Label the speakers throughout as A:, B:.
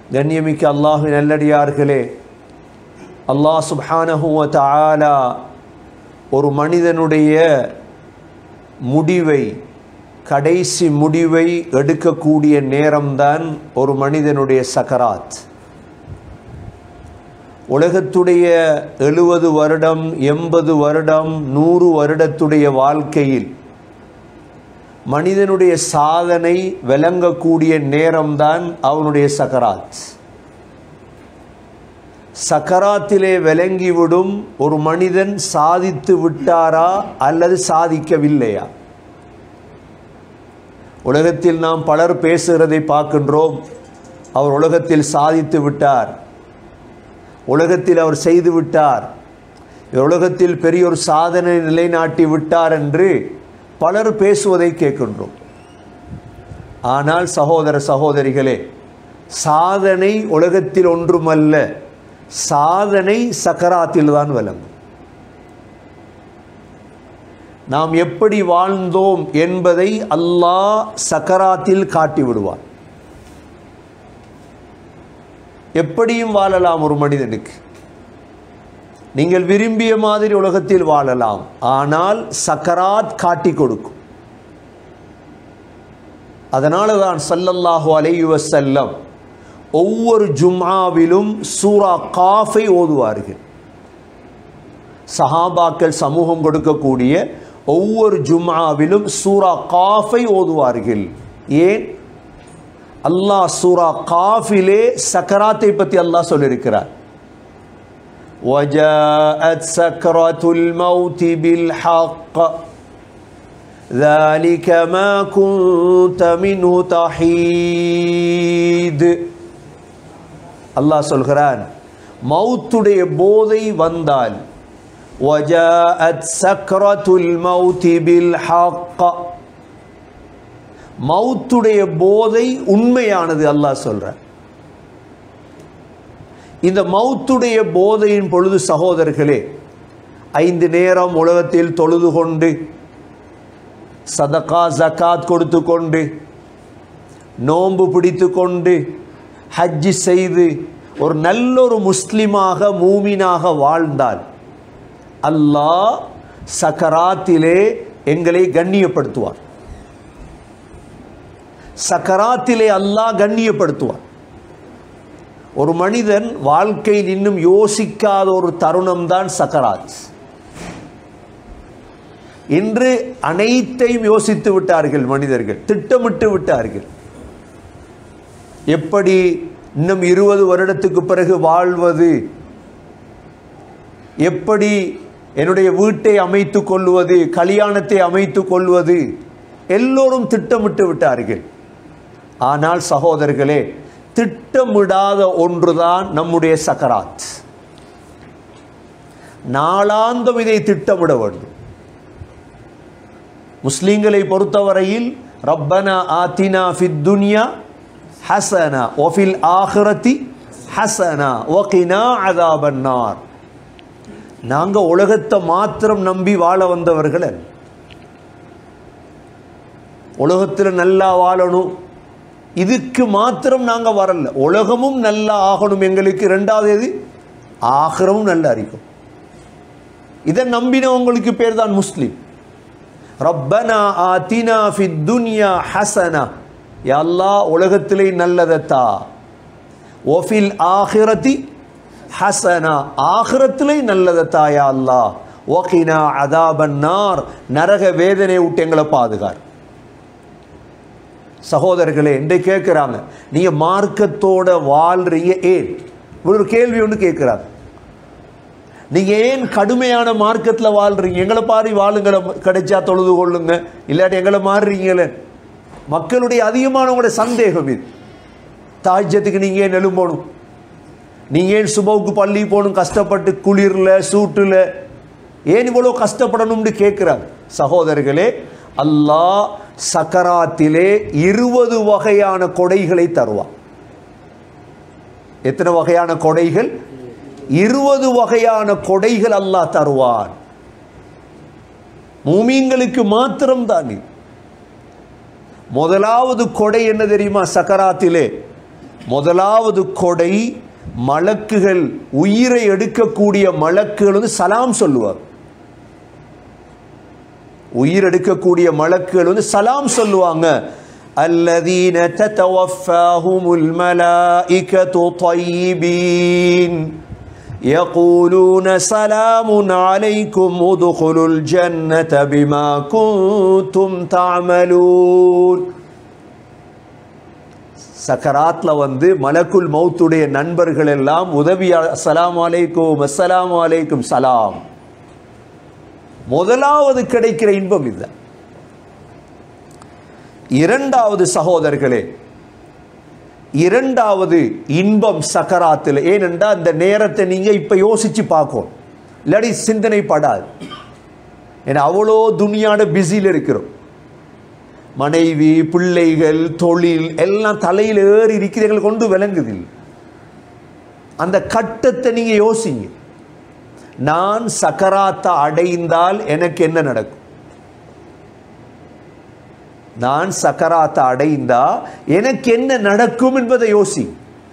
A: கண்ணியமிக்க அல்லாஹு நல்லடியார்களே அல்லாஹ் சுப்ஹானஹு வ தஆலா ஒரு மனிதனுடைய முடிவை கடைசி முடிவை எடுக்கக்கூடிய நேரம்தான் ஒரு மனிதனுடைய சக்கராத் உலகத்துடைய எழுபது வருடம் எண்பது வருடம் நூறு வருடத்துடைய வாழ்க்கையில் மனிதனுடைய சாதனை விளங்கக்கூடிய நேரம்தான் அவனுடைய சக்கராத் சக்கராத்திலே விளங்கிவிடும் ஒரு மனிதன் சாதித்து விட்டாரா அல்லது சாதிக்கவில்லையா உலகத்தில் நாம் பலர் பேசுகிறதை பார்க்கின்றோம் அவர் உலகத்தில் சாதித்து விட்டார் உலகத்தில் அவர் செய்து விட்டார் இவர் உலகத்தில் பெரிய ஒரு சாதனை நிலைநாட்டி விட்டார் என்று பலர் பேசுவதை கேட்கின்றோம் ஆனால் சகோதர சகோதரிகளே சாதனை உலகத்தில் ஒன்றுமல்ல சாதனை சக்கராத்தில் தான் விளங்கும் நாம் எப்படி வாழ்ந்தோம் என்பதை அல்லாஹ் சக்கராத்தில் காட்டி விடுவான் எப்படியும் வாழலாம் ஒரு மனிதனுக்கு நீங்கள் விரும்பிய மாதிரி உலகத்தில் வாழலாம் ஆனால் சக்கராத் காட்டி கொடுக்கும் அதனால தான் சல்லல்லாஹு அலைஹி வஸல்லம் ஒவ்வொரு ஜும்ஆவிலும் சூரா காஃபை ஓதுவார்கள் சஹாபாக்கள் சமூகம் கொடுக்கக்கூடிய ஒவ்வொரு ஜும்ஆவிலும் சூரா காஃபை ஓதுவார்கள் ஏன் அல்லாஹ் சூரா காஃபிலே சக்கராத்தை பற்றி அல்லாஹ் சொல்லியிருக்கிறார் وجاءت سكرة الموت بالحق ذلك ما كنت منه تحيد அல்லாஹ் சொல்கிறான் மௌத்துடைய போதை வந்தால் وجاءت سكرة الموت بالحق மௌத்துடைய போதை உண்மையானது அல்லாஹ் சொல்றான் இந்த மௌத்துடைய போதையின் பொழுது சகோதரர்களே ஐந்து நேரம் உலகத்தில் தொழுது கொண்டு சதகா ஜக்காத் கொடுத்து கொண்டு நோன்பு பிடித்து கொண்டு ஹஜ்ஜி செய்து ஒரு நல்ல ஒரு முஸ்லிமாக மூமினாக வாழ்ந்தால் அல்லாஹ் சக்கராத்திலே எங்களை கண்ணியப்படுத்துவார் சக்கராத்திலே அல்லாஹ் கண்ணியப்படுத்துவார் ஒரு மனிதன் வாழ்க்கையில் இன்னும் யோசிக்காத ஒரு தருணம் தான் சக்கராத் இன்று அனைத்தையும் யோசித்து விட்டார்கள் மனிதர்கள் திட்டமிட்டு விட்டார்கள் எப்படி இன்னும் இருபது வருடத்துக்கு பிறகு வாழ்வது எப்படி என்னுடைய வீட்டை அமைத்து கொள்வது கல்யாணத்தை அமைத்து கொள்வது எல்லோரும் திட்டமிட்டு விட்டார்கள் ஆனால் சகோதரர்களே திட்டமிடாத ஒன்றுதான் நம்முடைய சக்கராத் நாளாந்தம் இதை திட்டமிட வேண்டும் முஸ்லீம்களை பொறுத்தவரையில் ரப்பனா ஆத்தினா ஃபித் துன்யா ஹசனா ஒஃபில் ஆஹிரத்தி ஹசனா ஒகினா அதாபன்னார் நாங்கள் உலகத்தை மாத்திரம் நம்பி வாழ வந்தவர்கள் அல்ல. உலகத்தில் நல்லா வாழணும் இதுக்கு மாத்திரம் நாங்கள் வரல உலகமும் நல்லா ஆகணும் எங்களுக்கு ரெண்டாவது எது ஆகிரமும் நல்லா இருக்கும் இதை நம்பினவங்களுக்கு பேர் தான் முஸ்லீம் ரப்பனா ஆத்தினா ஃபித் துன்யா ஹசனா எல்லா உலகத்திலே நல்லதத்தா ஒஃபில் ஆஹிரத்தி ஹசனா ஆஹிரத்திலே நல்லதத்தா யா அல்லா ஒகினா அதாபன்னார் நரக வேதனை விட்டு எங்களை பாதுகார் சகோதரர்களே என்னை கேட்குறாங்க நீங்கள் மார்க்கத்தோட வாழ்றீங்க ஏன் ஒரு கேள்வி ஒன்று கேட்குறாங்க நீங்கள் ஏன் கடுமையான மார்க்கத்தில் வாழ்றீங்க எங்களை பாரி வாழுங்களை கிடைச்சா தொழுது கொள்ளுங்க இல்லாட்டி எங்களை மாறுறீங்களே மக்களுடைய அதிகமானவங்களோட சந்தேகம் இது தாஜ்யத்துக்கு நீங்கள் ஏன் எழும்பணும் நீங்கள் ஏன் சுபவுக்கு பள்ளி போகணும் கஷ்டப்பட்டு குளிரில் சூட்டில் ஏன் இவ்வளோ கஷ்டப்படணும்னு கேட்குறாங்க சகோதரர்களே அல்லாஹ் சக்கராத்திலே இருபது வகையான கொடைகளை தருவான் எத்தனை வகையான கொடைகள் இருபது வகையான கொடைகள் அல்லாஹ் தருவான் மூமீன்களுக்கு மாத்திரம்தான் இது முதலாவது கொடை என்ன தெரியுமா சக்கராத்திலே முதலாவது கொடை மலக்குகள் உயிரை எடுக்கக்கூடிய மலக்குகள் வந்து சலாம் சொல்லுவார் உயிர் எடுக்கக்கூடிய மலக்குகள் வந்து சலாம் சொல்லுவாங்க الذين تتوفاهم الملائكة طيبين يقولون سلام عليكم ادخلوا الجنة بما كنتم تعملون சக்கராத்ல வந்து மலக்குல் மௌத்துடைய நண்பர்கள் எல்லாம் உதவி அஸ்ஸலாமு அலைக்கும் அஸ்ஸலாமு அலைக்கும் சலாம் முதலாவது கிடைக்கிற இன்பம் இது இரண்டாவது சகோதரர்களே இரண்டாவது இன்பம் சக்கராத்தில் ஏனென்றால் அந்த நேரத்தை நீங்க இப்ப யோசிச்சு பார்க்கும் இல்லாடி சிந்தனை படாது ஏன்னா அவ்வளோ துணியான பிஸியில் இருக்கிறோம் மனைவி பிள்ளைகள் தொழில் எல்லாம் தலையில் ஏறி இருக்கிறவர்கள் கொண்டு விளங்குது அந்த கட்டத்தை நீங்க யோசிங்க நான் சக்கராத்தை அடைந்தால் எனக்கு என்ன நடக்கும் நான் சக்கராத்தை அடைந்தா எனக்கு என்ன நடக்கும் என்பதை யோசி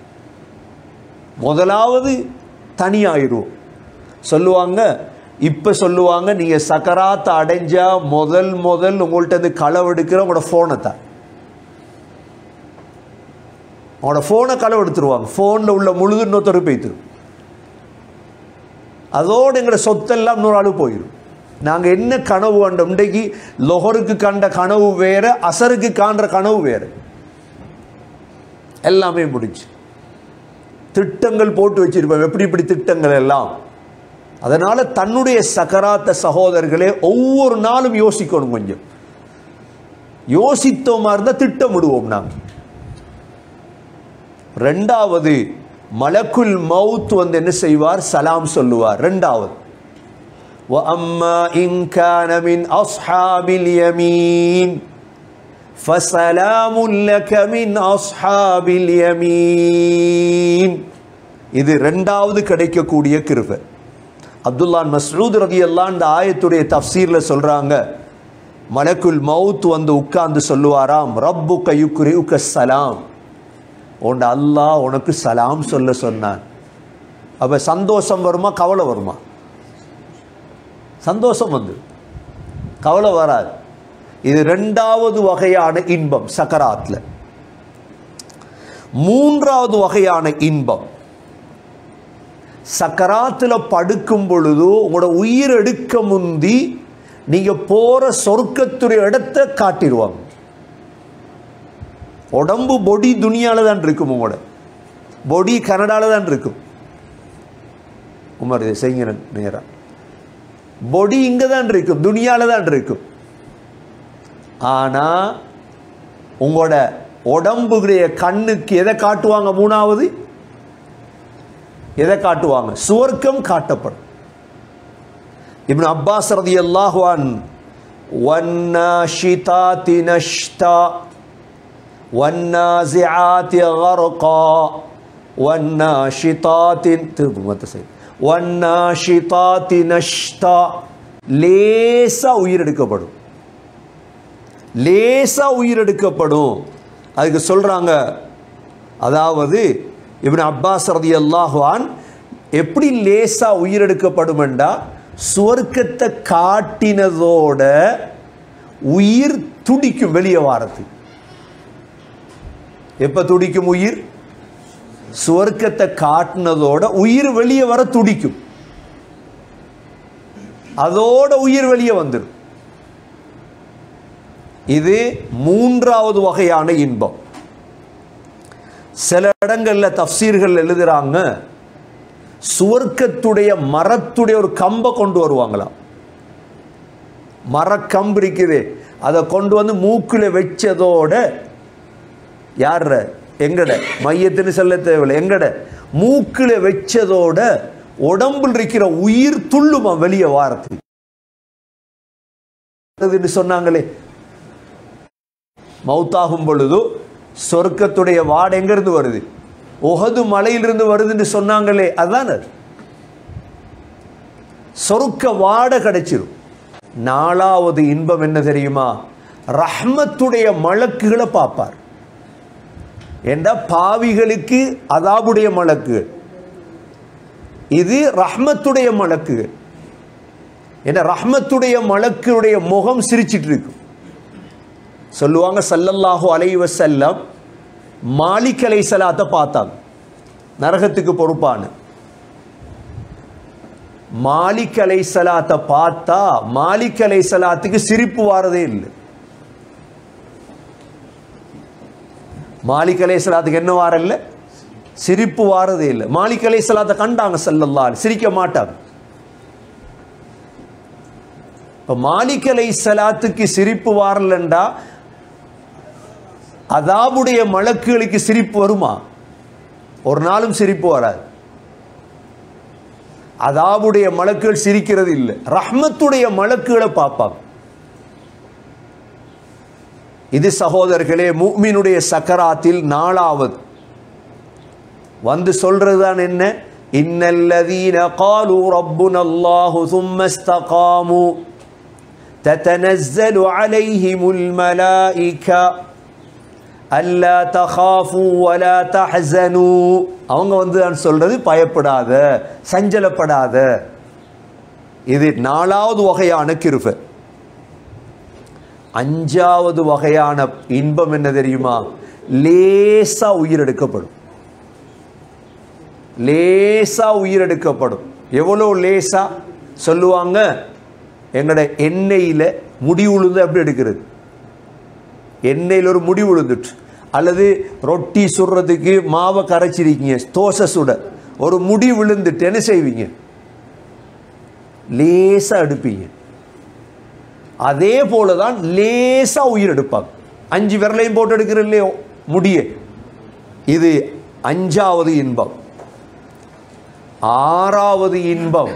A: முதலாவது தனியாயிரும் சொல்லுவாங்க இப்ப சொல்லுவாங்க நீங்க சக்கராத்தை அடைஞ்சா முதல் முதல் உங்கள்ட்ட இருந்து களவெடுக்கிற உங்களோட போனை தான் உங்களோட போனை களவெடுத்துருவாங்க போன்ல உள்ள முழுது இன்னொருத்தர் போய்த்துரும் அதோடு எங்களோட சொத்தெல்லாம் இன்னொரு ஆளு போயிடும் நாங்கள் என்ன கனவு கண்டோம் இன்றைக்கு லொஹருக்கு கண்ட கனவு வேற அசருக்கு காண்ற கனவு வேற எல்லாமே முடிச்சு திட்டங்கள் போட்டு வச்சிருப்போம் எப்படி இப்படி திட்டங்கள் எல்லாம் அதனால தன்னுடைய சக்கராத்த சகோதரர்களே ஒவ்வொரு நாளும் யோசிக்கணும் கொஞ்சம் யோசித்தோமா இருந்தால் திட்டமிடுவோம் நாங்கள் ரெண்டாவது மலக்குல் மவுத் வந்து என்ன செய்வார் சலாம் சொல்லுவார் ரெண்டாவது وأما إن كان من أصحاب اليمين فسلام لك من أصحاب اليمين இது ரெண்டாவது கிடைக்கக்கூடிய கிருபை அப்துல்லான் மஸ்ரூத் ரதி எல்லாம் இந்த ஆயத்துடைய தப்சீர்ல சொல்றாங்க மலக்குல் மவுத் வந்து உட்கார்ந்து சொல்லுவாராம் ரப்பு கையுக்குரி உக்க சலாம் உண்ட அல்லாஹ் உனக்கு சலாம் சொல்ல சொன்னான் அப்ப சந்தோஷம் வருமா கவலை வருமா சந்தோஷம் வந்து கவலை வராது இது ரெண்டாவது வகையான இன்பம் சக்கராத்ல மூன்றாவது வகையான இன்பம் சக்கராத்துல படுக்கும் பொழுது உங்களோட உயிர் எடுக்க முந்தி நீங்க போற சொர்க்கத்துடைய இடத்தை காட்டிடுவாங்க உடம்பு பொடி துணியால தான் இருக்கும் உங்களோட பொடி கனடால தான் இருக்கும் உமர் இதை செய்யுங்க நேரா பொடி இங்க தான் இருக்கும் துணியால தான் இருக்கும் ஆனா உங்களோட உடம்புடைய கண்ணுக்கு எதை காட்டுவாங்க மூணாவது எதை காட்டுவாங்க சுவர்க்கம் காட்டப்படும் இப்னு அப்பாஸ் ரதியல்லாஹு அன் والناشطات نشطا والنازعات غرقا والناشطات திரும்ப மத்த சைடு والناشطات نشطا லேசா உயிர் எடுக்கப்படும் லேசா உயிர் எடுக்கப்படும் அதுக்கு சொல்றாங்க அதாவது இப்னு அப்பாஸ் ரதியல்லாஹு அன் எப்படி லேசா உயிர் எடுக்கப்படுமெண்டா சுவர்க்கத்தை காட்டினதோட உயிர் துடிக்கும் வெளியே வாரது எப்ப துடிக்கும் உயிர் சுவர்க்கத்தை காட்டினதோட உயிர் வெளியே வர துடிக்கும் அதோட உயிர் வெளியே வந்துடும் இது மூன்றாவது வகையான இன்பம் சில இடங்கள்ல தப்சீர்கள் எழுதுறாங்க சுவர்க்கத்துடைய மரத்துடைய ஒரு கம்பை கொண்டு வருவாங்களாம் மரக்கம்பு இருக்குது அதை கொண்டு வந்து மூக்கில் வச்சதோட யார எங்கட மையத்தின்னு சொல்ல தேவையில்லை எங்கட மூக்கில் வச்சதோட உடம்பில் இருக்கிற உயிர் துள்ளுமா வெளியே வாரத்துக்கு சொன்னாங்களே மௌத்தாகும் பொழுது சொர்க்கத்துடைய வாடு எங்கிருந்து வருது உகது மலையிலிருந்து வருதுன்னு சொன்னாங்களே அதுதான் அது சொர்க்க வாட கிடைச்சிரும் நாலாவது இன்பம் என்ன தெரியுமா ரஹ்மத்துடைய மலக்குகளை பார்ப்பார் என்ற பாவிகளுக்கு அதாபுடைய மலக்கு இது ரஹ்மத்துடைய மலக்கு என்ற ரஹ்மத்துடைய மலக்குடைய முகம் சிரிச்சிட்டு இருக்கு சொல்லுவாங்க சல்லல்லாஹு அலைஹி வஸல்லம் மாலிக் அலைஹிஸ்ஸலாத்தை பார்த்தாங்க நரகத்துக்கு பொறுப்பான மாலிக் அலைஹிஸ்ஸலாத்தை பார்த்தா மாலிக் அலைஹிஸ்ஸலாத்துக்கு சிரிப்பு வாரதே இல்லை மாலிக் அலைஹிஸ்ஸலாத்துக்கு என்ன வாரல்ல சிரிப்பு வாரதே இல்லை மாலிக் அலைஹிஸ்ஸலாத்தை கண்டாங்க ஸல்லல்லாஹு அலைஹி சிரிக்க மாட்டாங்க இப்போ மாலிக் அலைஹிஸ்ஸலாத்துக்கு சிரிப்பு வாரலண்டா அதாபுடைய மலக்குகளுக்கு சிரிப்பு வருமா ஒரு நாளும் சிரிப்பு வராது அதாபுடைய மலக்குகள் சிரிக்கிறது இல்லை ரஹ்மத்துடைய மலக்குகளை பார்ப்பாங்க இது சகோதரர்களே முக்மினுடைய சக்கராத்தில் நாலாவது வந்து சொல்றதுதான் என்ன இன்னல்லதீன قالوا ربنا الله ثم استقاموا تتنزل عليهم الملائكه அல்லா தகாஃபு வலா தஹ்சனு அவங்க வந்து நான் சொல்றது பயப்படாத சஞ்சலப்படாத இது நாலாவது வகையான கிருபை அஞ்சாவது வகையான இன்பம் என்ன தெரியுமா லேசா உயிரெடுக்கப்படும் லேசா உயிரெடுக்கப்படும் எவ்வளோ லேசா சொல்லுவாங்க எங்களோட எண்ணெயில் முடி உளுந்து அப்படி எடுக்கிறது எண்ணெயில் ஒரு முடி விழுந்துட்டு அல்லது ரொட்டி சுடுறதுக்கு மாவை கரைச்சிருக்கீங்க தோசை சுட ஒரு முடி விழுந்துட்டு என்ன செய்வீங்க லேசாக எடுப்பீங்க அதே போல தான் லேசாக உயிர் எடுப்பாங்க அஞ்சு விரலையும் போட்டு எடுக்கிற இல்லையோ முடிய இது அஞ்சாவது இன்பம் ஆறாவது இன்பம்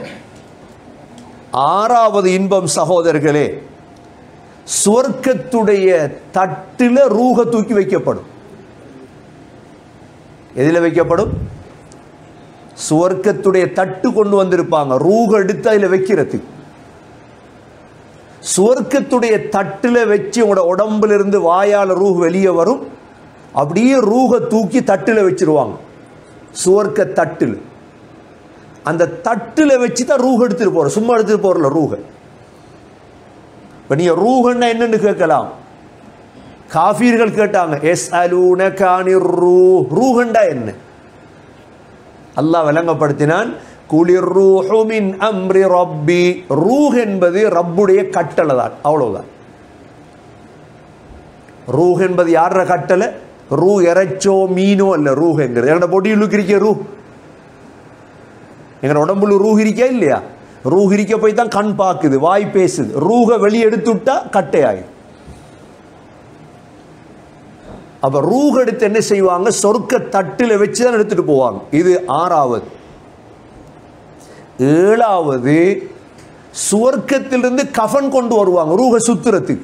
A: ஆறாவது இன்பம் சகோதரர்களே சுவர்க்கத்துடைய தட்டில் ரூக தூக்கி வைக்கப்படும் எதில் வைக்கப்படும் சுவர்க்கத்துடைய தட்டு கொண்டு வந்திருப்பாங்க ரூக எடுத்து அதில் வைக்கிறதுக்கு சுவர்க்கத்துடைய தட்டில் வச்சு உங்களோட உடம்புல இருந்து வாயால் ரூஹ் வெளியே வரும் அப்படியே ரூக தூக்கி தட்டில் வச்சிருவாங்க சுவர்க்க தட்டில் அந்த தட்டில் வச்சு தான் ரூஹ் எடுத்துட்டு போகிற சும்மா எடுத்துட்டு போகிறல ரூஹை இப்போ நீங்கள் ரூஹன்னா என்னன்னு கேட்கலாம் காஃபீர்கள் கேட்டாங்க எஸ் அலூன கானிர் ரூ ரூஹண்டா என்ன அல்லாஹ் விளங்கப்படுத்தினான் குளிர் ரூஹுமின் அம்ரி ரப்பி ரூஹ் என்பது ரப்புடைய கட்டளை தான் அவ்வளவுதான் ரூஹ் என்பது யார கட்டளை ரூ இறைச்சோ மீனோ அல்ல ரூஹ்ங்கிறது எங்களோட பொடியில் இருக்கிற ரூ எங்களோட உடம்புல ரூஹ் இருக்கா இல்லையா ரூஹ் இருக்க போய் தான் கண் பார்க்குது வாய் பேசுது ரூஹ வெளியே எடுத்துட்டா கட்டையாயிடும் அப்ப ரூஹ் எடுத்து என்ன செய்வாங்க சொர்க்க தட்டில் வச்சு தான் எடுத்துட்டு போவாங்க இது ஆறாவது ஏழாவது சுவர்க்கத்திலிருந்து கஃன் கொண்டு வருவாங்க ரூஹ சுத்துறதுக்கு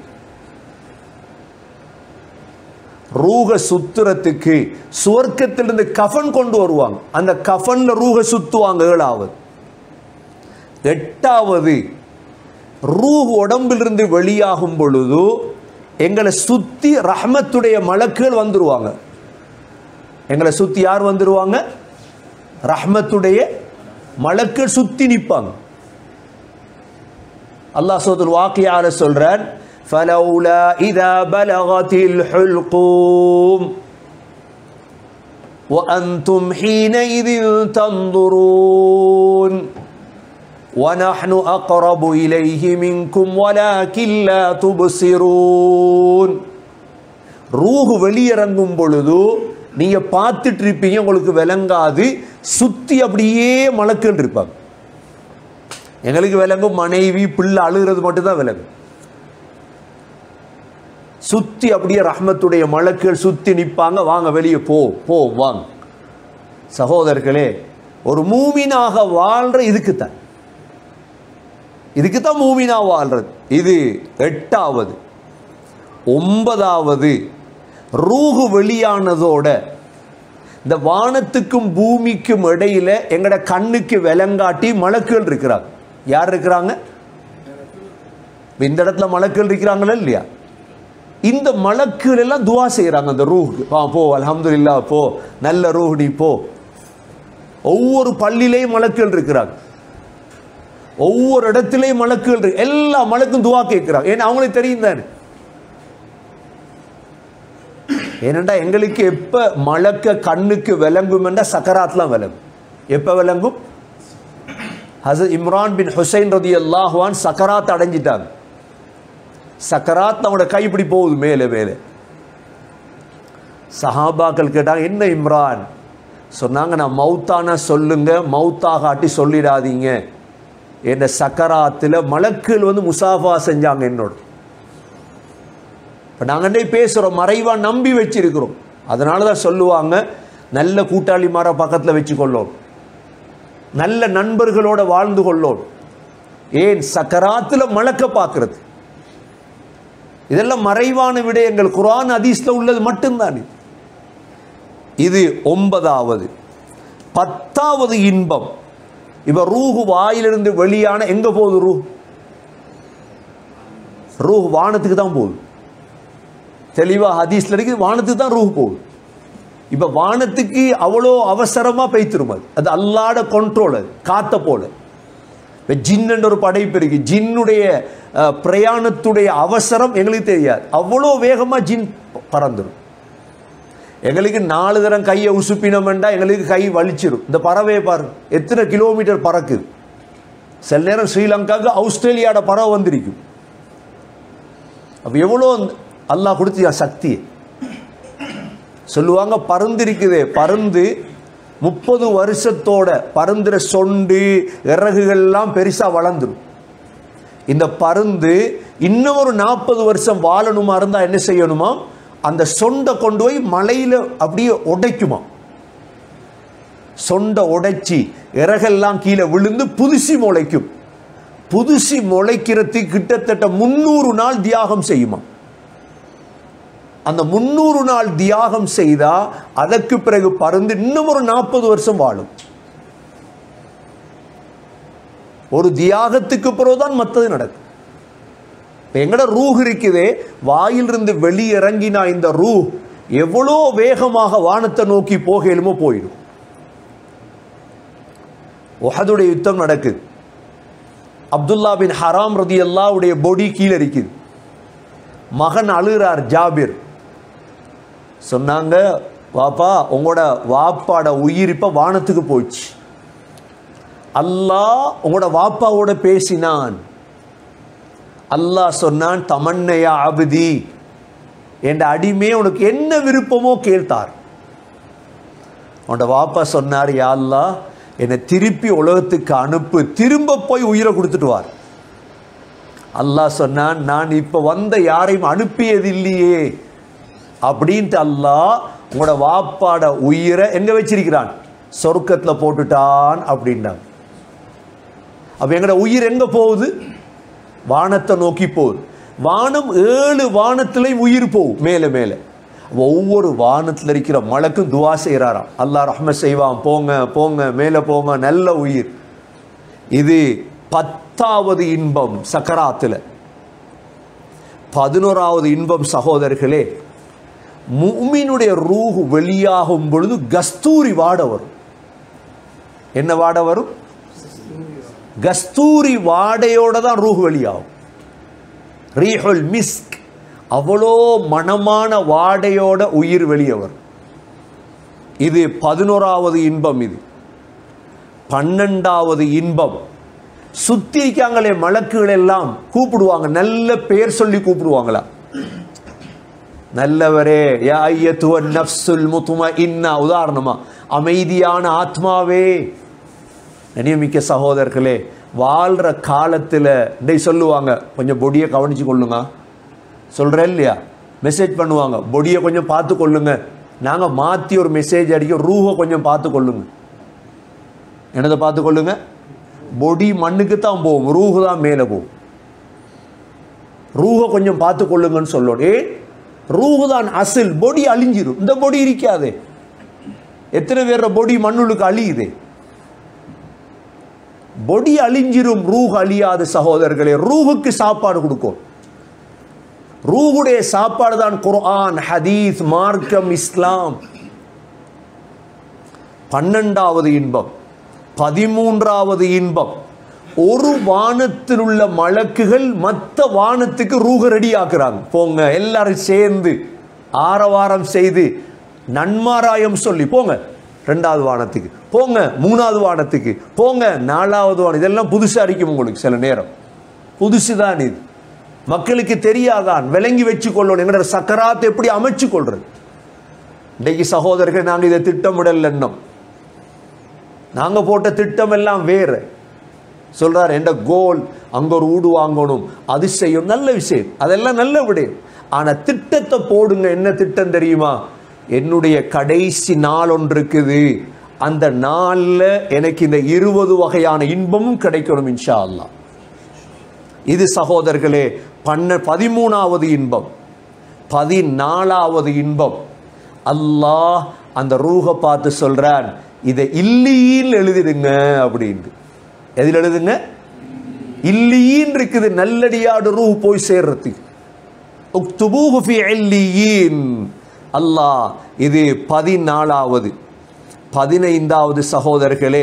A: ரூஹ சுத்துறதுக்கு சுவர்க்கத்திலிருந்து கஃன் கொண்டு வருவாங்க அந்த கஃன்ல ரூஹ சுத்துவாங்க ஏழாவது எட்டாவது ரூஹ் உடம்பிலிருந்து வெளியாகும் பொழுது எங்களை சுத்தி ரஹ்மத்துடைய மலக்குகள் வந்துருவாங்க எங்களை சுத்தி யார் வந்துருவாங்க ரஹ்மத்துடைய மலக்குகள் சுத்தி நிற்பாங்க அல்லாஹ் சோத்துல் வாக்கியார சொல்றான் فلولا إذا بلغت الحلقوم وأنتم حينئذ تنظرون ونحن أقرب إليه منكم ولكن لا تبصرون ரூஹு வெளியிறங்கும் பொழுது நீங்க பார்த்துட்டு இருப்பீங்க உங்களுக்கு விளங்காது சுத்தி அப்படியே மலக்குகள் இருப்பாங்க எங்களுக்கு விளங்கும் மனைவி பிள்ளை அழுகிறது மட்டும்தான் விளங்கும் சுத்தி அப்படியே ரஹ்மத்துடைய மலக்குகள் சுத்தி நிற்பாங்க வாங்க வெளியே போ போ வாங்க சகோதரர்களே ஒரு மூமினாக வாழ்ற இதுக்குத்தான் இதுக்கு தான் மூமினா வாழ்றது இது எட்டாவது ஒன்பதாவது ரூஹு வெளியானதோட இந்த வானத்துக்கும் பூமிக்கும் இடையில எங்கட கண்ணுக்கு விலங்காட்டி மலக்குகள் இருக்கிறாங்க யார் இருக்கிறாங்க இந்த இடத்துல மலக்குகள் இருக்கிறாங்களா இல்லையா இந்த மலக்குகள் எல்லாம் துவா செய்கிறாங்க அந்த ரூஹுக்கு வா போ அல்ஹம்துலில்லா போ நல்ல ரூஹ் நீ போ ஒவ்வொரு பள்ளியிலையும் மலக்குகள் இருக்கிறாங்க ஒவ்வொரு இடத்துலையும் மலக்குகள் இருக்கு எல்லா மலக்கும் துவா கேட்கிறாங்க ஏன்னா அவங்களுக்கு தெரியும் தானே ஏனண்டா எங்களுக்கு எப்ப மலக்க கண்ணுக்கு விளங்கும் என்றா சக்கராத்லாம் விளங்கும் எப்ப விளங்கும் ஹசரத் இம்ரான் பின் ஹுசைன் ரதி அல்லாஹுவான் சக்கராத் அடைஞ்சிட்டாங்க சக்கராத் அவனோட கை இப்படி போகுது மேலே மேலே சஹாபாக்கள் கேட்டாங்க என்ன இம்ரான் சொன்னாங்க நான் மௌத்தான சொல்லுங்க மௌத்தாகாட்டி சொல்லிடாதீங்க என்ற சக்கராத்தில் மலக்குகள் வந்து முசாஃபா செஞ்சாங்க என்னோட இப்போ நாங்கள் பேசுகிறோம் மறைவா நம்பி வச்சிருக்கிறோம் அதனால தான் சொல்லுவாங்க நல்ல கூட்டாளி மாற பக்கத்தில் வச்சுக்கொள்ளோம் நல்ல நண்பர்களோட வாழ்ந்து கொள்ளோம் ஏன் சக்கராத்தில் மலக்க பார்க்கறது இதெல்லாம் மறைவான விடயங்கள் குர்ஆன் ஹதீஸ்ல உள்ளது மட்டும்தான் இது. இது ஒன்பதாவது பத்தாவது இன்பம் இப்ப ரூஹு வாயிலிருந்து வெளியான எங்க போகுது ரூ ரூஹ் வானத்துக்கு தான் போகுது தெளிவா ஹதீஸ்ல இருக்கு வானத்துக்கு தான் ரூஹ் போகுது இப்ப வானத்துக்கு அவ்வளோ அவசரமா பெய்த்திரும் அது அது அல்லாட கண்ட்ரோல் அது காத்த போல இப்போ ஜின்னு ஒரு படைப்பு இருக்கு ஜின்னுடைய அஹ், பிரயாணத்துடைய அவசரம் எங்களுக்கு தெரியாது அவ்வளோ வேகமாக ஜின் பறந்துடும் எங்களுக்கு நாலு தரம் கையை உசுப்பினோம்டா எங்களுக்கு கை வலிச்சிடும் இந்த பறவையை பாருங்க எத்தனை கிலோமீட்டர் பறக்குது சில நேரம் ஸ்ரீலங்காவுக்கு ஆஸ்திரேலியாவோட பறவை வந்திருக்கும் அப்போ எவ்வளோ அல்லாஹ் கொடுத்தியா சக்தி சொல்லுவாங்க பருந்து இருக்குதே பருந்து முப்பது வருஷத்தோட பருந்துற சொண்டு இறகுகள்லாம் பெருசா வளர்ந்துடும் இந்த பருந்து இன்னும் ஒரு நாற்பது வருஷம் வாழணுமா இருந்தா என்ன செய்யணுமா அந்த சொண்டை கொண்டு போய் மலையில அப்படியே உடைக்குமா சொண்டை உடைச்சி இறகெல்லாம் கீழே விழுந்து புதுசி முளைக்கும் புதுசி முளைக்கிறதுக்கு கிட்டத்தட்ட முன்னூறு நாள் தியாகம் செய்யுமா அந்த முன்னூறு நாள் தியாகம் செய்தா அதற்கு பிறகு பருந்து இன்னும் ஒரு நாற்பது வருஷம் வாழும் ஒரு தியாகத்துக்கு பிறகுதான் மற்றது நடக்கும் இப்ப எங்கட ரூஹ் இருக்குதே வாயிலிருந்து வெளியிறங்கினா இந்த ரூஹ் எவ்வளோ வேகமாக வானத்தை நோக்கி போகலுமோ போயிடும் உஹதுடைய யுத்தம் நடக்குது அப்துல்லா பின் ஹராம் ரதி அல்லாவுடைய பொடி கீழே இருக்குது மகன் அழுகிறார் ஜாபிர் சொன்னாங்க வாப்பா உங்களோட வாப்பாட உயிர் இப்ப வானத்துக்கு போச்சு அல்லாஹ் உங்களோட வாப்பாவோட பேசினான் அல்லாஹ் சொன்னான் தமன்னையா அபுதி என்ற அடிமே உனக்கு என்ன விருப்பமோ கேள்த்தார் உன்னோட வாப்பா சொன்னார் யா அல்லாஹ் என்னை திருப்பி உலகத்துக்கு அனுப்பு திரும்ப போய் உயிரை கொடுத்துட்டு வார் அல்லாஹ் சொன்னான் நான் இப்போ வந்த யாரையும் அனுப்பியது இல்லையே அப்படின்ட்டு அல்லாஹ் உங்களோட வாப்பாட உயிரை எங்க வச்சிருக்கிறான் சொர்க்கத்தில் போட்டுட்டான் அப்படின்றாங்க அப்ப எங்களோட உயிர் எங்க போகுது வானத்தை நோக்கி போகுது வானம் ஏழு வானத்திலையும் உயிர் போகும் மேலே மேலே அப்ப ஒவ்வொரு வானத்தில் இருக்கிற மலக்கும் துவா செய்கிறாராம் அல்லாஹ் ரஹ்ம செய்வான் போங்க போங்க மேலே போங்க நல்ல உயிர் இது பத்தாவது இன்பம் சக்கராத்தில் பதினோராவது இன்பம் சகோதரர்களே முஃமினுடைய ரூஹ் வெளியாகும் பொழுது கஸ்தூரி வாட வரும் என்ன வாட வரும் கஸ்தூரி வாடையோட தான் ரூஹ் வெளியாகும் ரீஹுல் மிஸ்க் அவ்வளோ மணமான வாடையோட உயிர் வெளியே வரும் இது பதினோராவது இன்பம் இது பன்னெண்டாவது இன்பம் சுத்தி இருக்காங்களே மலக்குகள் எல்லாம் கூப்பிடுவாங்க நல்ல பேர் சொல்லி கூப்பிடுவாங்களா நல்லவரே யா ஐயத்துவ நஃப்சுல் முத்தும இன்னா உதாரணமா அமைதியான ஆத்மாவே நியமிக்க சகோதரர்களே வாழ்கிற காலத்தில் டேய் சொல்லுவாங்க கொஞ்சம் பொடியை கவனிச்சு கொள்ளுங்க சொல்கிறேன் இல்லையா மெசேஜ் பண்ணுவாங்க பொடியை கொஞ்சம் பார்த்து கொள்ளுங்க நாங்கள் மாற்றி ஒரு மெசேஜ் அடிக்க ரூஹை கொஞ்சம் பார்த்து கொள்ளுங்க என்னதை பார்த்து கொள்ளுங்க பொடி மண்ணுக்கு தான் போகும் ரூஹு தான் மேலே போகும் ரூஹை கொஞ்சம் பார்த்து கொள்ளுங்கன்னு சொல்லணும் ஏ ரூஹு தான் அசில் பொடி அழிஞ்சிரும் இந்த பொடி இருக்காதே எத்தனை பேர் பொடி மண்ணுளுக்கு அழியுதே பொடி அழிஞ்சிரும் ரூஹ் அழியாத சகோதரர்களே ரூஹுக்கு சாப்பாடு கொடுக்கும் ரூஹுடைய சாப்பாடு தான் குர்ஆன் ஹதீஸ் மார்க்கம் இஸ்லாம் பன்னெண்டாவது இன்பம் பதிமூன்றாவது இன்பம் ஒரு வானத்தில் உள்ள மலக்குகள் மற்ற வானத்துக்கு ரூக ரெடி ஆக்குறாங்க போங்க எல்லாரும் சேர்ந்து ஆரவாரம் செய்து நன்மாராயம் சொல்லி போங்க ரெண்டாவது வானத்துக்கு போங்க மூணாவது வானத்துக்கு போங்க நாலாவது வானம் இதெல்லாம் புதுசா இருக்கும் உங்களுக்கு சில நேரம் புதுசுதான் இது மக்களுக்கு தெரியாதான் விளங்கி வச்சு கொள்ளணும் எங்களோட சக்கராத்தை எப்படி அமைச்சு கொள்றது இன்றைக்கு சகோதரர்கள் நாங்கள் இதை திட்டமிடல் எண்ணம் நாங்க போட்ட திட்டம் எல்லாம் வேறு சொல்றார் என்ற கோல் அங்க ஒரு வீடு வாங்கணும் அது செய்யும் நல்ல விஷயம் அதெல்லாம் நல்ல விடயம் ஆனா திட்டத்தை போடுங்க என்ன திட்டம் தெரியுமா என்னுடைய கடைசி நாள் ஒன்று இருக்குது அந்த நாள்ல எனக்கு இந்த இருபது வகையான இன்பமும் கிடைக்கணும் இன்ஷா அல்லாஹ் இது சகோதரர்களே பன்ன பதிமூணாவது இன்பம் பதினாலாவது இன்பம் அல்லாஹ் அந்த ரூஹை பார்த்து சொல்றான் இதை இல்லியில் எழுதிடுங்க அப்படின்னு எதில் எழுதுங்க இல்லியின் இருக்குது நல்லடியாடு ரூஹ் போய் சேர்றதுக்கு உக்துபூஹு ஃபி இல்லியின் அல்லாஹ் இது பதினாலாவது பதினைந்தாவது சகோதரர்களே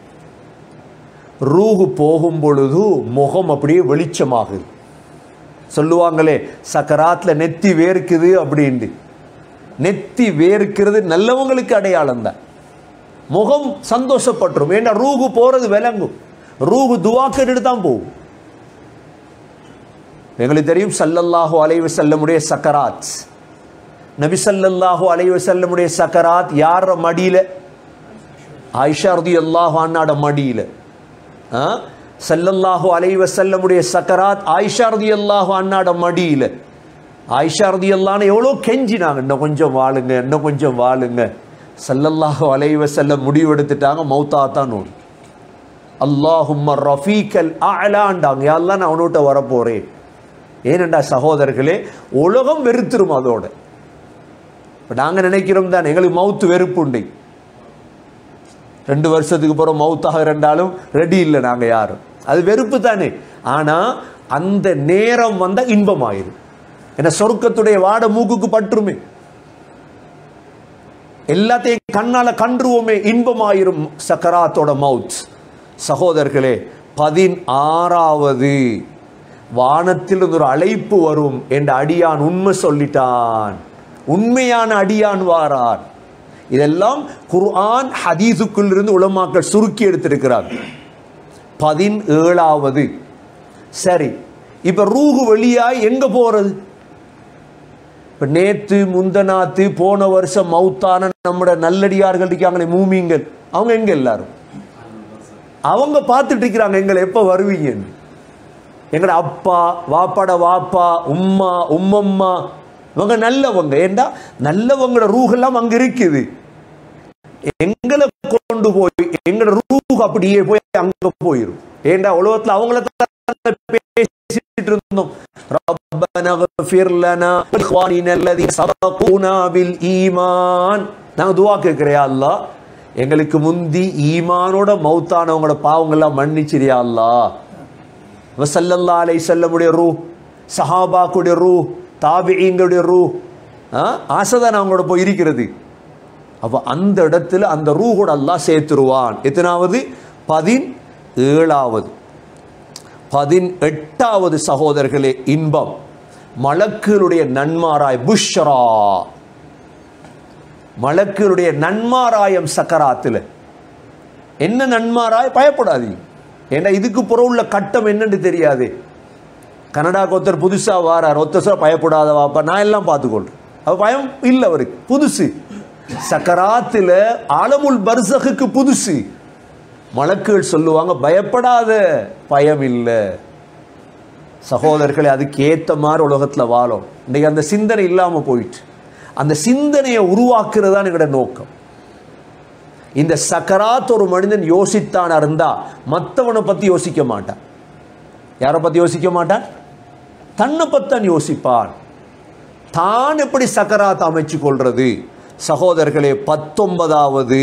A: ரூஹு போகும் பொழுது முகம் அப்படியே வெளிச்சமாகுது சொல்லுவாங்களே சக்கராத்துல நெத்தி வேர்க்குது அப்படின்ட்டு நெத்தி வேர்க்கிறது நல்லவங்களுக்கு அடையாளம் தான் முகம் சந்தோஷப்பட்டுரும் ஏன்னா ரூஹு போறது விளங்கும் ரூஹு துவாக்கிட்டு தான் போகும் எங்களுக்கு தெரியும் சல்லல்லாஹு அலைவு செல்லமுடைய சக்கராத் நபி சல்லல்லாஹு அலைவு செல்லமுடைய சக்கராத் யார மடியில ஆயிஷா ரதி அல்லாஹு அண்ணாட மடியில ஆ? சல்லல்லாஹு அலைஹி வஸல்லமுடைய சக்கராத் ஆயிஷா ரலியல்லாஹு அண்ணாட மடியில ஆயிஷா ரலியல்லாஹு எவ்வளோ கெஞ்சினாங்க இன்னும் கொஞ்சம் வாழுங்க இன்னும் கொஞ்சம் வாழுங்க சல்லல்லாஹு அலைஹி வஸல்லம் முடிவெடுத்துட்டாங்க மௌத்தா தான் நோடி அல்லாஹும்ம ரஃபீக்கல் அலாண்டாங்க யாரெல்லாம் நான் அவனோட்ட வரப்போறேன் ஏனெண்டா சகோதரர்களே உலகம் வெறுத்துரும் அதோட இப்போ நாங்கள் நினைக்கிறோம் தான் எங்களுக்கு மவுத்து வெறுப்புண்டை ரெண்டு வருஷத்துக்கு பிறகு மவுத்தாக ரெண்டாலும் ரெடி இல்லை நாங்கள் யாரும் அது வெறுப்பு தானே ஆனால் அந்த நேரம் வந்தால் இன்பமாயிரும் ஏன்னா சொர்க்கத்துடைய வாட மூக்குக்கு பற்றுமே எல்லாத்தையும் கண்ணால கன்றுவோமே இன்பமாயிரும் சக்கராத்தோட மவுத் சகோதரர்களே பதினாறாவது வானத்தில் இருந்து ஒரு அழைப்பு வரும் என்ற அடியான் உண்மை சொல்லிட்டான் உண்மையான அடியான் வாரான் இதெல்லாம் குர்ஆன் ஹதீஸுக்குள் இருந்து உலமாக்கள் சுருக்கி எடுத்திருக்கிறார் பதினேழாவது சரி இப்ப ரூஹு வெளியாய் எங்க போறது இப்ப நேத்து முந்தநாத்து போன வருஷம் மௌத்தான நம்மட நல்லடியார்கள் இருக்காங்களே மூமிங்கள் அவங்க எங்க எல்லாரும் அவங்க பார்த்துட்டு இருக்கிறாங்க எங்களை எப்ப வருவீங்கன்னு எங்கட அப்பா வாப்பாட வாப்பா உம்மா உம்மம்மா இவங்க நல்லவங்க ஏண்டா நல்லவங்களோட ரூஹெல்லாம் அங்க இருக்குது எங்களை கொண்டு போய் எங்களோட ரூஹ் அப்படியே போய் அங்க போயிரும் ஏண்டா உலகத்துல அவங்கள தான் பேசிட்டு இருந்தோம் ரப்பனா ஃபிர் லனா இக்வானினா அல்லதீன சபகுனா பில் ஈமான் நாங்க துஆ கேக்குறியா அல்லாஹ் எங்களுக்கு முந்தி ஈமானோட மௌத்தானவங்களோட பாவங்கள்லாம் மன்னிச்சிரியா அல்லாஹ் வசல்லல்லா அலை செல்லமுடைய ரூ சஹாபாக்குடைய ரூ தாபிஈங்களுடைய ரூ ஆசைதான் அவங்களோட போய் இருக்கிறது அப்போ அந்த இடத்துல அந்த ரூ கூட அல்லாஹ் சேர்த்துருவான் எத்தனாவது பதின் ஏழாவது பதினெட்டாவது சகோதரர்களே இன்பம் மலக்குகளுடைய நன்மாராய் புஷ்ரா மலக்குகளுடைய நன்மாராயம் சக்கராத்தில் என்ன நன்மாராய் பயப்படாதீங்க ஏன்னா இதுக்கு புற உள்ள கட்டம் என்னன்னு தெரியாது கனடாக்கு ஒருத்தர் புதுசாக வாரார் ஒருத்தர் சொல்ல பயப்படாத வாப்பா நான் எல்லாம் பார்த்துக்கொள்றேன் அவ பயம் இல்லை அவருக்கு புதுசு சக்கராத்தில் ஆலமுல் பர்சகுக்கு புதுசு மலக்குகள் சொல்லுவாங்க பயப்படாத பயம் இல்லை சகோதரர்களே அதுக்கு ஏற்ற மாதிரி உலகத்தில் வாழும் இன்னைக்கு அந்த சிந்தனை இல்லாமல் போயிட்டு அந்த சிந்தனையை உருவாக்குறது தான் எங்களோட நோக்கம் இந்த சக்கராத் ஒரு மனிதன் யோசித்தான் இருந்தா மற்றவனை பற்றி யோசிக்க மாட்டான் யாரை பற்றி யோசிக்க மாட்டான் தன்னை பத்தான் யோசிப்பான் தான் எப்படி சக்கராத் அமைச்சு கொள்றது சகோதரர்களே பத்தொன்பதாவது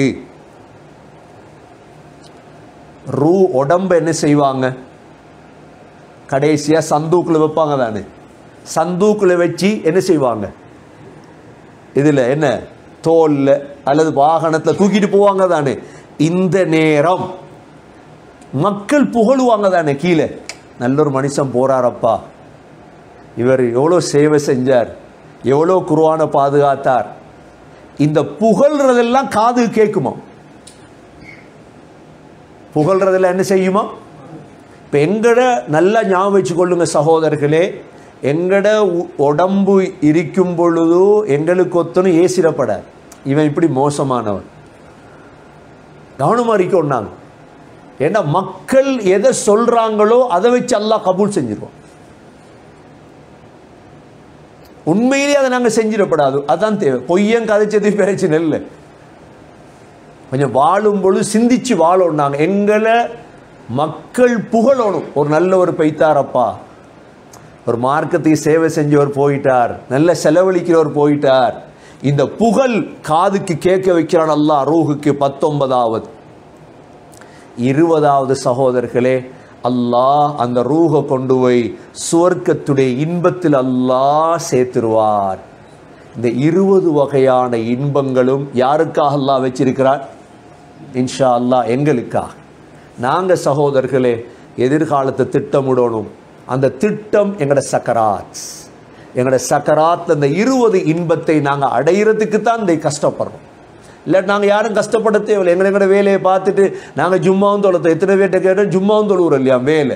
A: ரூ உடம்ப என்ன செய்வாங்க கடைசியாக சந்தூக்கில் வைப்பாங்க தானே சந்தூக்குல வச்சு என்ன செய்வாங்க இதில் என்ன தோல்ல அல்லது வாகனத்தில் தூக்கிட்டு போவாங்க தானே இந்த நேரம் மக்கள் புகழுவாங்க தானே கீழே நல்ல ஒரு மனுஷன் போறாரப்பா இவர் எவ்வளோ சேவை செஞ்சார் எவ்வளோ குருவான பாதுகாத்தார் இந்த புகழ்றதெல்லாம் காது கேட்குமா புகழ்றதெல்லாம் என்ன செய்யுமா இப்போ எங்கட நல்லா ஞாபகம் வச்சுக்கொள்ளுங்க சகோதரர்களே எங்கட உ- உடம்பு இருக்கும் பொழுது எங்களுக்கு ஒத்தனும் ஏசிடப்படாது இவன் இப்படி மோசமானவன் கவனமாக இருக்கோன்னாங்க ஏன்னா மக்கள் எதை சொல்றாங்களோ அதை வச்சு அல்லாஹ் கபூல் செஞ்சிருவோம் உண்மையிலேயே அதை நாங்கள் செஞ்சிடப்படாது அதான் தேவை பொய்யன் கதைச்சது பிரச்சனை இல்லை கொஞ்சம் வாழும் பொழுது சிந்திச்சு வாழணும் நாங்கள் எங்களை மக்கள் புகழணும் ஒரு நல்ல ஒரு பைத்தாரப்பா ஒரு மார்க்கத்துக்கு சேவை செஞ்சவர் போயிட்டார் நல்ல செலவழிக்கிறவர் போயிட்டார் இந்த புகழ் காதுக்கு கேட்க வைக்கிறான் அல்லாஹ் ரூஹுக்கு பத்தொன்பதாவது இருபதாவது சகோதரர்களே அல்லாஹ் அந்த ரூஹை கொண்டு போய் சுவர்க்கத்துடைய இன்பத்தில் அல்லாஹ் சேர்த்துருவார் இந்த இருபது வகையான இன்பங்களும் யாருக்காக அல்லாஹ் வச்சிருக்கிறார் இன்ஷா அல்லாஹ் எங்களுக்காக நாங்கள் சகோதரர்களே எதிர்காலத்தை திட்டமிடணும் அந்த திட்டம் எங்களோட சக்கராத் எங்களோட சக்கராத் அந்த இருபது இன்பத்தை நாங்கள் அடையிறதுக்கு தான் இந்த கஷ்டப்படுறோம் இல்லை நாங்கள் யாரும் கஷ்டப்பட தேவையில்லை எங்களை எங்களோட வேலையை பார்த்துட்டு நாங்கள் ஜும்மாவும் தொழுத்தோம் எத்தனை பேர்ட்ட கேட்டோம் ஜும்மாவும் தொழுவுறோம் இல்லையா வேலை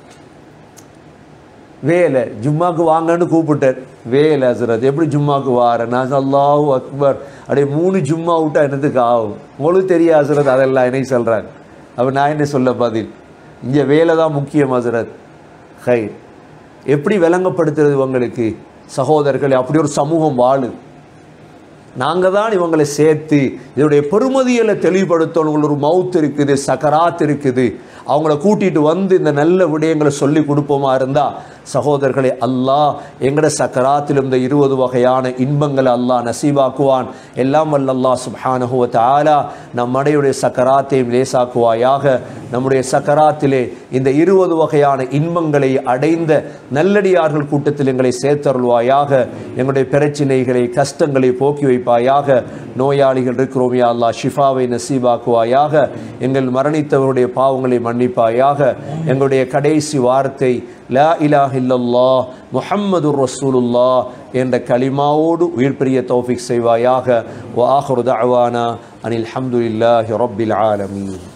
A: வேலை ஜும்மாக்கு வாங்கன்னு கூப்பிட்டார் வேலை ஹசரத் எப்படி ஜும்மாக்கு வார நான் அல்லாஹு அக்பர் அப்படியே மூணு ஜும்மா விட்டா என்னத்துக்கு ஆகும் உங்களுக்கு தெரியும் ஹசரத் அதெல்லாம் என்னை சொல்கிறாங்க அப்போ நான் என்ன சொல்ல பதில் இங்கே வேலை தான் முக்கியம் ஹசரத் ஹை எப்படி விளங்கப்படுத்துறது உங்களுக்கு சகோதரர்களே அப்படி ஒரு சமூகம் வாழு நாங்கள் தான் இவங்களை சேர்த்து இதனுடைய பெருமதிகளை தெளிவுபடுத்தணும் உங்களுக்கு ஒரு மவுத் இருக்குது சக்கராத் இருக்குது அவங்கள கூட்டிட்டு வந்து இந்த நல்ல விடயங்களை சொல்லி கொடுப்போமா இருந்தா சகோதரர்களே அல்லாஹ் எங்கட சக்கராத்தில் இந்த இருபது வகையான இன்பங்களை அல்லாஹ் நசீபாக்குவான் எல்லாம் வல்ல அல்லாஹ் சுப்ஹானஹு வ தஆலா நம் அடையுடைய சக்கராத்தையும் லேசாக்குவாயாக நம்முடைய சக்கராத்திலே இந்த இருபது வகையான இன்பங்களை அடைந்த நல்லடியார்கள் கூட்டத்தில் எங்களை சேர்த்தருள்வாயாக எங்களுடைய பிரச்சினைகளை கஷ்டங்களை போக்கி வைப்பாயாக நோயாளிகள் இருக்கிறோம் யா அல்லாஹ் ஷிஃபாவை நசீபாக்குவாயாக எங்கள் மரணித்தவருடைய பாவங்களை மன்னிப்பாயாக எங்களுடைய கடைசி வார்த்தை லா இலாஹ இல்லல்லாஹ் முஹம்மதுர் ரசூலுல்லாஹ் என்ற கலிமாவோடு உயிர் பிரிய தௌஃபிக் செய்வாயாக வ ஆஹிரு தஅவானா அனில் ஹம்துலில்லாஹி ரப்பில் ஆலமீன்